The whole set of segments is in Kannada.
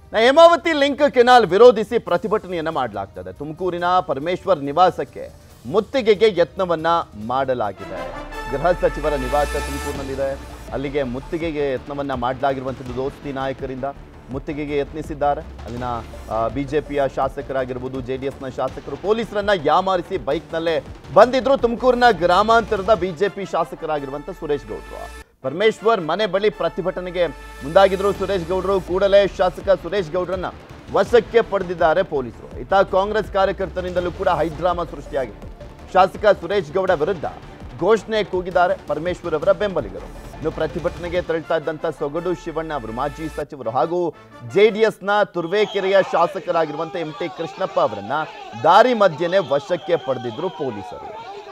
ನಾ ಹೇಮಾವತಿ ಲಿಂಕ್ ಕೆನಾಲ್ ವಿರೋಧಿಸಿ ಪ್ರತಿಭಟನೆಯನ್ನ ಮಾಡಲಾಗ್ತದೆ ತುಮಕೂರಿನ ಪರಮೇಶ್ವರ್ ನಿವಾಸಕ್ಕೆ ಮುತ್ತಿಗೆಗೆ ಯತ್ನವನ್ನ ಮಾಡಲಾಗಿದೆ ಗೃಹ ಸಚಿವರ ನಿವಾಸ ತುಮಕೂರಿನಲ್ಲಿದೆ ಅಲ್ಲಿಗೆ ಮುತ್ತಿಗೆಗೆ ಯತ್ನವನ್ನ ಮಾಡಲಾಗಿರುವಂಥದ್ದು ದೋಸ್ತಿ ನಾಯಕರಿಂದ ಮುತ್ತಿಗೆಗೆ ಯತ್ನಿಸಿದ್ದಾರೆ ಅಲ್ಲಿನ ಬಿಜೆಪಿಯ ಶಾಸಕರಾಗಿರ್ಬೋದು ಜೆ ಡಿ ಎಸ್ನ ಶಾಸಕರು ಪೊಲೀಸರನ್ನ ಯಾಮಾರಿಸಿ ಬೈಕ್ನಲ್ಲೇ ಬಂದಿದ್ರು ತುಮಕೂರಿನ ಗ್ರಾಮಾಂತರದ ಬಿಜೆಪಿ ಶಾಸಕರಾಗಿರುವಂಥ ಸುರೇಶ್ ಗೌಡ್ರು ಪರಮೇಶ್ವರ್ ಮನೆ ಬಳಿ ಪ್ರತಿಭಟನೆಗೆ ಮುಂದಾಗಿದ್ರು ಸುರೇಶ್ ಗೌಡ್ರು ಕೂಡಲೇ ಶಾಸಕ ಸುರೇಶ್ ಗೌಡ್ರನ್ನ ವಶಕ್ಕೆ ಪಡೆದಿದ್ದಾರೆ ಪೊಲೀಸರು ಇತ ಕಾಂಗ್ರೆಸ್ ಕಾರ್ಯಕರ್ತರಿಂದಲೂ ಕೂಡ ಹೈಡ್ರಾಮಾ ಸೃಷ್ಟಿಯಾಗಿದೆ ಶಾಸಕ ಸುರೇಶ್ ಗೌಡ ವಿರುದ್ಧ ಘೋಷಣೆ ಕೂಗಿದ್ದಾರೆ ಪರಮೇಶ್ವರ್ ಅವರ ಬೆಂಬಲಿಗರು ಇನ್ನು ಪ್ರತಿಭಟನೆಗೆ ತೆರಳ್ತಾ ಇದ್ದಂತ ಸೊಗಡು ಶಿವಣ್ಣ ಅವರು ಮಾಜಿ ಸಚಿವರು ಹಾಗೂ ಜೆಡಿಎಸ್ನ ತುರ್ವೇಕೆರೆಯ ಶಾಸಕರಾಗಿರುವಂತ ಎಂ ಟಿ ಕೃಷ್ಣಪ್ಪ ಅವರನ್ನ ದಾರಿ ಮಧ್ಯೆನೆ ವಶಕ್ಕೆ ಪಡೆದಿದ್ರು ಪೊಲೀಸರು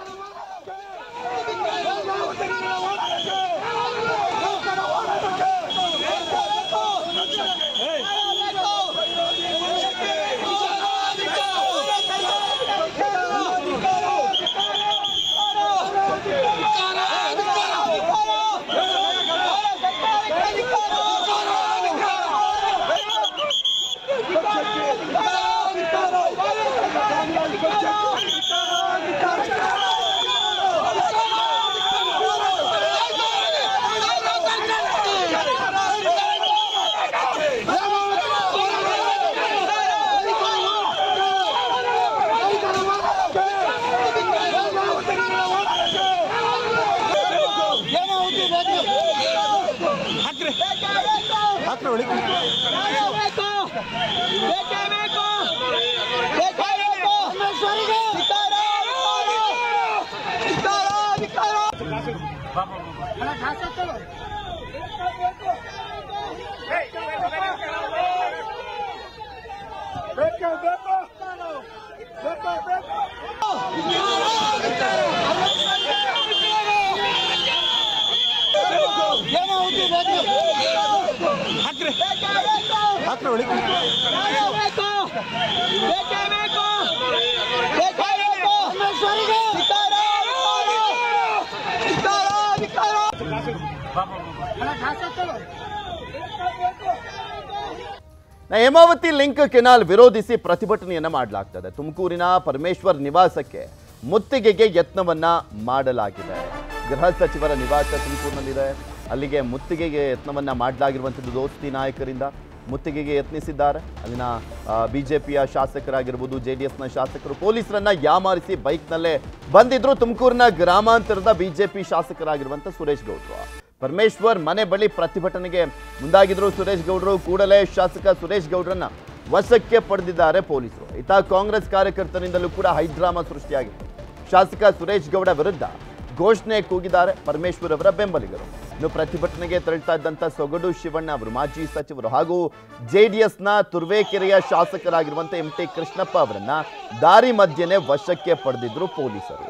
ನಾ ಹೇಮಾವತಿ ಲಿಂಕ್ ಕೆನಾಲ್ ವಿರೋಧಿಸಿ ಪ್ರತಿಭಟನೆಯನ್ನ ಮಾಡಲಾಗ್ತದೆ ತುಮಕೂರಿನ ಪರಮೇಶ್ವರ್ ನಿವಾಸಕ್ಕೆ ಮುತ್ತಿಗೆಗೆ ಯತ್ನವನ್ನ ಮಾಡಲಾಗಿದೆ ಗೃಹ ಸಚಿವರ ನಿವಾಸ ತುಮಕೂರಿನಲ್ಲಿದೆ ಅಲ್ಲಿಗೆ ಮುತ್ತಿಗೆಗೆ ಯತ್ನವನ್ನ ಮಾಡಲಾಗಿರುವಂಥದ್ದು ದೋಸ್ತಿ ನಾಯಕರಿಂದ ಮುತ್ತಿಗೆಗೆ ಯತ್ನಿಸಿದ್ದಾರೆ ಅಲ್ಲಿನ ಬಿಜೆಪಿಯ ಶಾಸಕರಾಗಿರ್ಬೋದು ಜೆ ಡಿ ಎಸ್ನ ಶಾಸಕರು ಪೊಲೀಸರನ್ನ ಯಾಮಾರಿಸಿ ಬೈಕ್ನಲ್ಲೇ ಬಂದಿದ್ರು ತುಮಕೂರಿನ ಗ್ರಾಮಾಂತರದ ಬಿಜೆಪಿ ಶಾಸಕರಾಗಿರುವಂಥ ಸುರೇಶ್ ಗೌಡ್ರು ಪರಮೇಶ್ವರ್ ಮನೆ ಬಳಿ ಪ್ರತಿಭಟನೆಗೆ ಮುಂದಾಗಿದ್ರು ಸುರೇಶ್ ಗೌಡ್ರು ಕೂಡಲೇ ಶಾಸಕ ಸುರೇಶ್ ಗೌಡ್ರನ್ನ ವಶಕ್ಕೆ ಪಡೆದಿದ್ದಾರೆ ಪೊಲೀಸರು ಇತ ಕಾಂಗ್ರೆಸ್ ಕಾರ್ಯಕರ್ತರಿಂದಲೂ ಕೂಡ ಹೈಡ್ರಾಮಾ ಸೃಷ್ಟಿಯಾಗಿದೆ ಶಾಸಕ ಸುರೇಶ್ ಗೌಡ ವಿರುದ್ಧ ಘೋಷಣೆ ಕೂಗಿದ್ದಾರೆ ಪರಮೇಶ್ವರ್ ಅವರ ಬೆಂಬಲಿಗರು ಇನ್ನು ಪ್ರತಿಭಟನೆಗೆ ತೆರಳ್ತಾ ಇದ್ದಂತ ಸೊಗಡು ಶಿವಣ್ಣ ಅವರು ಮಾಜಿ ಸಚಿವರು ಹಾಗೂ ಜೆಡಿಎಸ್ನ ತುರ್ವೇಕೆರೆಯ ಶಾಸಕರಾಗಿರುವಂತ ಎಂ ಟಿ ಕೃಷ್ಣಪ್ಪ ಅವರನ್ನ ದಾರಿ ಮಧ್ಯೆನೆ ವಶಕ್ಕೆ ಪಡೆದಿದ್ರು ಪೊಲೀಸರು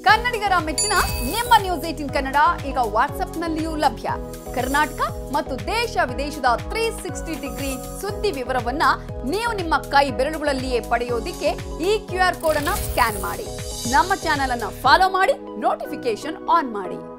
ಕನ್ನಡಿಗರ ಮೆಚ್ಚಿನ ನಿಮ್ಮ ನ್ಯೂಸ್ ಏಟಿನ್ ಕನ್ನಡ ಈಗ ವಾಟ್ಸ್ಆಪ್ನಲ್ಲಿಯೂ ಲಭ್ಯ ಕರ್ನಾಟಕ ಮತ್ತು ದೇಶ ವಿದೇಶದ ತ್ರೀ ಸಿಕ್ಸ್ಟಿ ಡಿಗ್ರಿ ಸುದ್ದಿ ವಿವರವನ್ನ ನೀವು ನಿಮ್ಮ ಕೈ ಬೆರಳುಗಳಲ್ಲಿಯೇ ಪಡೆಯೋದಿಕ್ಕೆ ಈ ಕ್ಯೂ ಆರ್ ಕೋಡ್ ಅನ್ನ ಸ್ಕ್ಯಾನ್ ಮಾಡಿ ನಮ್ಮ ಚಾನೆಲ್ ಅನ್ನ ಫಾಲೋ ಮಾಡಿ ನೋಟಿಫಿಕೇಶನ್ ಆನ್ ಮಾಡಿ